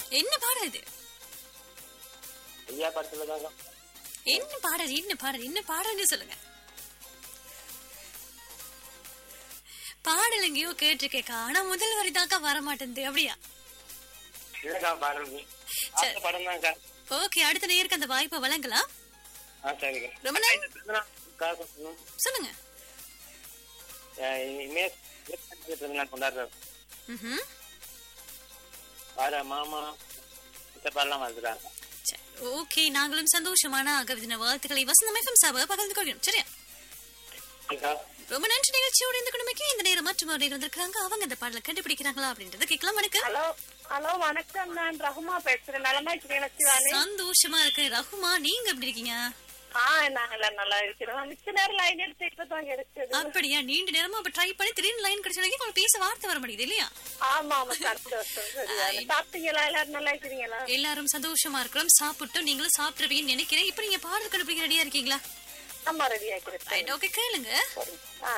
என்ன பாடல் இது ஐயா படத்துல தாங்க என்ன பாடல் என்ன பாடல் என்ன பாடல்னு சொல்லுங்க பாடல் எங்கேயோ கேட்டிருக்கேக்கா ஆனா முதல் வரி தாக்கா வர மாட்டேங்குது அப்படியா இல்லக்கா பாடல் சரி. அந்த படம் தான்க்கா ஓகே அடுத்த நேருக்கு அந்த வாய்ப்பை வழங்கலாம் ஆ சரிங்க ரொம்ப நன்றி காசு சொல்லணும். சொல்லுங்க அஹ் இனிமே பிறந்தநாள் கொண்டாடுறோம் ம்ஹும். வர மாமா சித்தப்பாலாம் வந்துடுறாங்க சரி, ஓகே நாங்களும் சந்தோஷமான அகவிதின வாழ்த்துக்களை வசந்தம் எஃப்எம் சார்பாக பகிர்ந்து கொள்கிறோம் சரியா அக்கா, ரொம்ப நன்றி நிகழ்ச்சியோட இந்த குடும்பக்கு இந்த நேரம் மற்றும் ஒரு வந்திருக்காங்க அவங்க இந்த பாடலை கண்டுபிடிக்கிறாங்களா அப்படின்றத கேட்கலாம் வணக்கம் ஹலோ ஹலோ வணக்கம் நான் ரகுமா பேசுறேன் நலமா இருக்கிறேன் சிவானி சந்தோஷமா இருக்கு ரகுமா நீங்க எப்படி இருக்கீங்க ஆ நாங்கள நல்லா இருக்கிறோம் மிச்ச நேரம் லைன் எடுத்து இப்பதான் கிடைச்சது அப்படியா நீண்ட நேரமா அப்ப ட்ரை பண்ணி திடீர்னு லைன் கிடைச்சதுக்கு உங்களுக்கு பேச வார்த்தை வர முடியுது இல்லையா ஆமா ஆமா சந்தோஷம் சரியான சாப்பிட்டீங்களா எல்லாரும் நல்லா இருக்கிறீங்களா எல்லாரும் சந்தோஷமா இருக்கிறோம் சாப்பிட்டோம் நீங்களும் சாப்பிட்டுருவீங்கன்னு நினைக்கிறேன் இப்ப நீங்க பாடல் கண்டுபிடிக்க ரெடியா இருக்கீங்களா ஆமா ரெடி ஆக்கிறேன் ரைட் ஓகே கேளுங்க ஆ